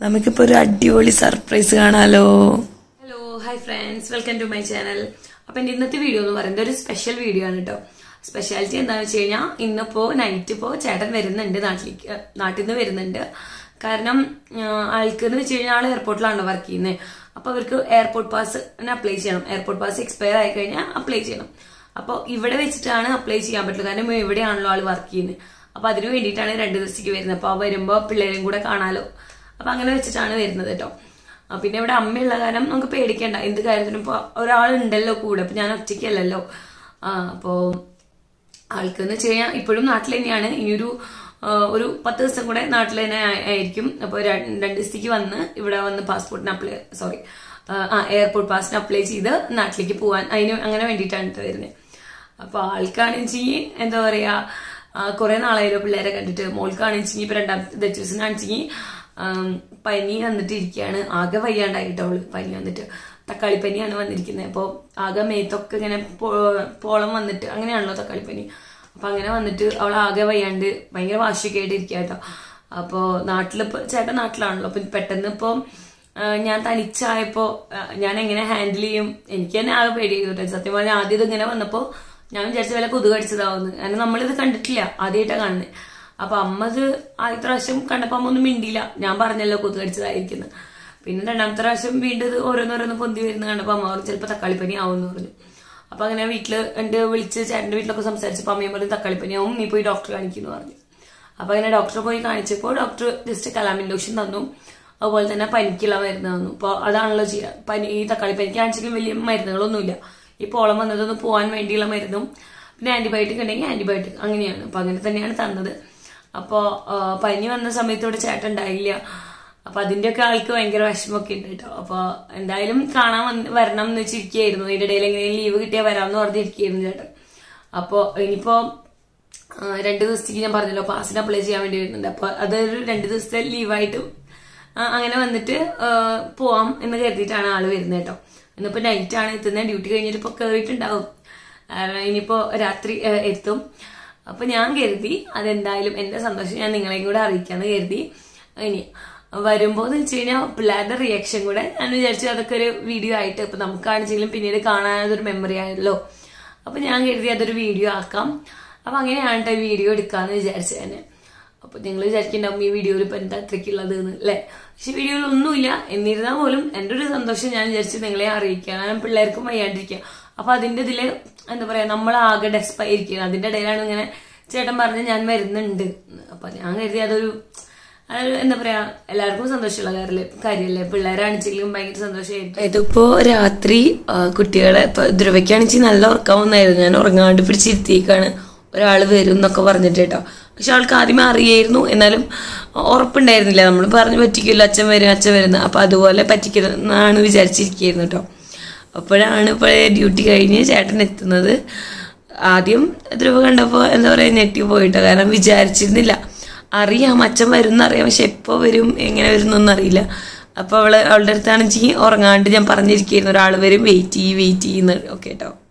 നമുക്കിപ്പോൾ ഒരു അടിപൊളി സർപ്രൈസ് കാണാലോ hello hi friends welcome to my channel അപ്പൊ എന്റെ ഇന്നത്തെ വീഡിയോ എന്ന് പറയുന്നത് ഒരു സ്പെഷ്യൽ വീഡിയോ ആണ് കേട്ടോ സ്പെഷ്യാലിറ്റി എന്താണെന്ന് വെച്ച് കഴിഞ്ഞാൽ ഇന്നിപ്പോ നൈറ്റ് ഇപ്പോ ചേട്ടൻ വരുന്നുണ്ട് നാട്ടിലേക്ക് അഹ് നാട്ടിൽ നിന്ന് വരുന്നുണ്ട് കാരണം ആഹ് ആൾക്ക് എന്ന് വെച്ച് കഴിഞ്ഞാൽ ആൾ എയർപോർട്ടിലാണ് വർക്ക് ചെയ്യുന്നത് അപ്പൊ അവർക്ക് എയർപോർട്ട് പാസ് അപ്ലൈ ചെയ്യണം എയർപോർട്ട് പാസ് എക്സ്പയർ ആയി കഴിഞ്ഞാൽ അപ്ലൈ ചെയ്യണം അപ്പോൾ ഇവിടെ വെച്ചിട്ടാണ് അപ്ലൈ ചെയ്യാൻ പറ്റുള്ളൂ കാരണം ഇവിടെയാണല്ലോ ആൾ വർക്ക് ചെയ്യുന്നത് അപ്പൊ അതിന് വേണ്ടിയിട്ടാണ് രണ്ട് ദിവസത്തേക്ക് വരുന്നത് അപ്പൊ വരുമ്പോൾ പിള്ളേരും കൂടെ കാണാലോ അപ്പൊ അങ്ങനെ വെച്ചിട്ടാണ് വരുന്നത് കേട്ടോ ആ, പിന്നെ ഇവിടെ അമ്മയുള്ള കാരണം നമുക്ക് പേടിക്കണ്ട എന്ത് കാര്യത്തിനും ഇപ്പൊ ഒരാളുണ്ടല്ലോ കൂടെ അപ്പൊ ഞാൻ ഒറ്റയ്ക്കല്ലല്ലോ ആ അപ്പോ ആൾക്കെന്ന് വെച്ച് കഴിഞ്ഞാൽ ഇപ്പോഴും നാട്ടിൽ തന്നെയാണ് ഇനിയൊരു ആ, ഒരു പത്ത് ദിവസം കൂടെ നാട്ടിൽ തന്നെ ആയി- ആയിരിക്കും അപ്പോൾ രണ്ട് ദിവസത്തേക്ക് വന്ന് ഇവിടെ വന്ന് പാസ്പോർട്ടിന് അപ്ലൈ സോറി ആ എയർപോർട്ട് പാസിന് അപ്ലൈ ചെയ്ത് നാട്ടിലേക്ക് പോവാൻ അതിന് അങ്ങനെ വേണ്ടിയിട്ടാണ് കേട്ടോ വരുന്നത് അപ്പൊ ആൾക്കാണെച്ചി എന്താ പറയാ കുറെ നാളായാലോ പിള്ളേരെ കണ്ടിട്ട് മോൾക്കാണെച്ചി ഇപ്പൊ രണ്ടാമത്തെ ദച്ചൂസിനാണെച്ചി പനി വന്നിട്ട് ഇരിക്കുകയാണ് ആകെ വയ്യാണ്ടായിട്ടോ അവള് പനി വന്നിട്ട് തക്കാളിപ്പനിയാണ് വന്നിരിക്കുന്നത് അപ്പോൾ ആകെ മേത്തൊക്കെ ഇങ്ങനെ പോ- പോളം വന്നിട്ട് അങ്ങനെയാണല്ലോ തക്കാളിപ്പനി അപ്പൊ അങ്ങനെ വന്നിട്ട് അവൾ ആകെ വയ്യാണ്ട് ഭയങ്കര വാശിയൊക്കെ ആയിട്ട് ഇരിക്കുക കേട്ടോ അപ്പോ നാട്ടിലിപ്പോ ചേട്ടൻ നാട്ടിലാണല്ലോ അപ്പൊ പെട്ടെന്ന് ഇപ്പോ ആ, ഞാൻ തനിച്ചായപ്പോ ആ, ഞാൻ എങ്ങനെ ഹാൻഡിൽ ചെയ്യും എനിക്ക് തന്നെ ആകെ പേടി ചെയ്തു സത്യം പറഞ്ഞാൽ ആദ്യം ഇത് ഇങ്ങനെ വന്നപ്പോ ഞാൻ വിചാരിച്ച വല്ല കൊതുക് കടിച്ചതാവുന്നു കാരണം നമ്മളിത് കണ്ടിട്ടില്ല ആദ്യമായിട്ടാണ് കാണുന്നത് അപ്പൊ അമ്മ ഇത് ആദ്യത്തെ പ്രാവശ്യം കണ്ടപ്പോ അമ്മ ഒന്നും മിണ്ടിയില്ല ഞാൻ പറഞ്ഞല്ലോ കൊതുക് കടിച്ചതായിരിക്കുന്നു പിന്നെ രണ്ടാമത്തെ പ്രാവശ്യം വീണ്ടും ഇത് ഓരോന്നോരോന്ന് പൊന്തി വരുന്ന കണ്ടപ്പോ അമ്മ പറഞ്ഞു ചിലപ്പോ തക്കാളിപ്പനി ആവുമെന്ന് പറഞ്ഞു അപ്പൊ അങ്ങനെ വീട്ടില് എന്റെ വിളിച്ച് ചേട്ടന്റെ വീട്ടിലൊക്കെ സംസാരിച്ചപ്പോ അമ്മയും പറഞ്ഞു തക്കാളിപ്പനി ആവും നീ പോയി ഡോക്ടറെ കാണിക്കുന്നു പറഞ്ഞു അപ്പൊ അങ്ങനെ ഡോക്ടറെ പോയി കാണിച്ചപ്പോൾ ഡോക്ടർ ജസ്റ്റ് കലാമിൻ ലോഷൻ തന്നു അതുപോലെ തന്നെ പനിക്കുള്ള മരുന്ന് തന്നു അപ്പോൾ അതാണല്ലോ ചെയ്യുക പനി ഈ തക്കാളി പനിക്ക് കാണിച്ചെങ്കിലും വലിയ മരുന്നുകളൊന്നുമില്ല ഈ പോളം വന്നതൊന്ന് പോകാൻ വേണ്ടിയുള്ള മരുന്നും പിന്നെ ആന്റിബയോട്ടിക് ഉണ്ടെങ്കിൽ ആന്റിബയോട്ടിക് അങ്ങനെയാണ് അപ്പൊ അങ്ങനെ തന്നെയാണ് തന്നത് അപ്പോ ആ, പനി വന്ന സമയത്തോടെ ചേട്ടൻ ഉണ്ടായില്ല അപ്പൊ അതിന്റെയൊക്കെ ആൾക്ക് ഭയങ്കര വിഷമമൊക്കെ ഉണ്ട് കേട്ടോ അപ്പൊ എന്തായാലും കാണാൻ വന്ന് വരണം എന്ന് വെച്ചിരിക്കുകയായിരുന്നു ഇതിന്റെ ഇടയിൽ എങ്ങനെയും ലീവ് കിട്ടിയാൽ വരാമെന്ന് പറഞ്ഞിരിക്കുകയായിരുന്നു ചേട്ടൻ അപ്പൊ ഇനിയിപ്പോ ആ, രണ്ട് ദിവസത്തേക്ക് ഞാൻ പറഞ്ഞല്ലോ പാസിന് അപ്ലൈ ചെയ്യാൻ വേണ്ടി വരുന്നുണ്ട് അപ്പൊ അതൊരു രണ്ട് ദിവസത്തെ ലീവായിട്ട് ആ, അങ്ങനെ വന്നിട്ട് ആ, പോവാം എന്ന് കരുതിയിട്ടാണ് ആള് വരുന്നത് കേട്ടോ ഇന്നിപ്പോ നൈറ്റ് ആണ് എത്തുന്നത് ഡ്യൂട്ടി കഴിഞ്ഞിട്ട് ഇപ്പൊ കയറിയിട്ടുണ്ടാവും കാരണം ഇനിയിപ്പോ രാത്രി ആ, എത്തും അപ്പൊ ഞാൻ കരുതി അതെന്തായാലും എന്റെ സന്തോഷം ഞാൻ നിങ്ങളെയും കൂടെ അറിയിക്കാന്ന് കരുതി ഇനി വരുമ്പോ എന്ന് വെച്ച് കഴിഞ്ഞാൽ പിള്ളേരുടെ റിയാക്ഷൻ കൂടെ ഞാൻ വിചാരിച്ചു അതൊക്കെ ഒരു വീഡിയോ ആയിട്ട് ഇപ്പൊ നമുക്കാണെങ്കിലും പിന്നീട് കാണാൻ അതൊരു മെമ്മറി ആയല്ലോ അപ്പൊ ഞാൻ കരുതി അതൊരു വീഡിയോ ആക്കാം അപ്പൊ അങ്ങനെയാണ് കേട്ടോ വീഡിയോ എടുക്കാന്ന് വിചാരിച്ചു തന്നെ അപ്പൊ നിങ്ങൾ വിചാരിക്കുന്നുണ്ടാവും ഈ വീഡിയോയിൽ ഇപ്പൊ എന്താ അത്രയ്ക്കുള്ളത് എന്ന് അല്ലെ പക്ഷെ വീഡിയോയിൽ ഒന്നുമില്ല എന്നിരുന്നാൽ പോലും എന്റെ ഒരു സന്തോഷം ഞാൻ വിചാരിച്ചു നിങ്ങളെ അറിയിക്കാം കാരണം പിള്ളേർക്കും വയ്യാണ്ടിരിക്കുക അപ്പൊ അതിന്റെ ഇതില് എന്താ പറയാ നമ്മൾ ആകെ ഡെസ്പായിരിക്കുക അതിന്റെ ഇടയിലാണ് ഇങ്ങനെ ചേട്ടൻ പറഞ്ഞ് ഞാൻ വരുന്നുണ്ട് എന്ന്. അപ്പൊ ഞാൻ കരുതി അതൊരു അതൊരു എന്താ പറയാ എല്ലാവർക്കും സന്തോഷമുള്ള കാര്യമല്ലേ കാര്യമല്ലേ പിള്ളേരാണിച്ചെങ്കിലും ഭയങ്കര സന്തോഷമായിരിക്കും ഇതിപ്പോ രാത്രി ആ, കുട്ടികളെ ഇപ്പൊ ധ്രുവയ്ക്കാണെങ്കിൽ നല്ല ഉറക്കം വന്നായിരുന്നു ഞാൻ ഉറങ്ങാണ്ട് പിടിച്ചിരുത്തിയേക്കാണ് ഒരാള് വരും എന്നൊക്കെ പറഞ്ഞിട്ട് കേട്ടോ പക്ഷെ ആൾക്ക് ആദ്യമേ അറിയായിരുന്നു എന്നാലും ഉറപ്പുണ്ടായിരുന്നില്ല നമ്മൾ പറഞ്ഞു പറ്റിക്കില്ല അച്ഛൻ വരും അച്ഛൻ വരുന്ന അപ്പൊ അതുപോലെ പറ്റിക്കുന്നതാണ് വിചാരിച്ചിരിക്കുന്നു കേട്ടോ അപ്പോഴാണ് ഇപ്പോൾ ഡ്യൂട്ടി കഴിഞ്ഞ് ചേട്ടൻ എത്തുന്നത് ആദ്യം ധ്രുവ കണ്ടപ്പോൾ എന്താ പറയുക ഞെട്ടി പോയിട്ടോ കാരണം വിചാരിച്ചിരുന്നില്ല അറിയാം അച്ഛൻ വരും എന്നറിയാം പക്ഷെ എപ്പോൾ വരും എങ്ങനെ വരും എന്നൊന്നും അറിയില്ല അപ്പോൾ അവള് അവളുടെ അടുത്താണെങ്കിൽ ഉറങ്ങാണ്ട് ഞാൻ പറഞ്ഞിരിക്കുന്നു ഒരാൾ വരും വെയിറ്റ് ചെയ്യ് വെയിറ്റ് ചെയ്യുന്ന ഓക്കെ കേട്ടോ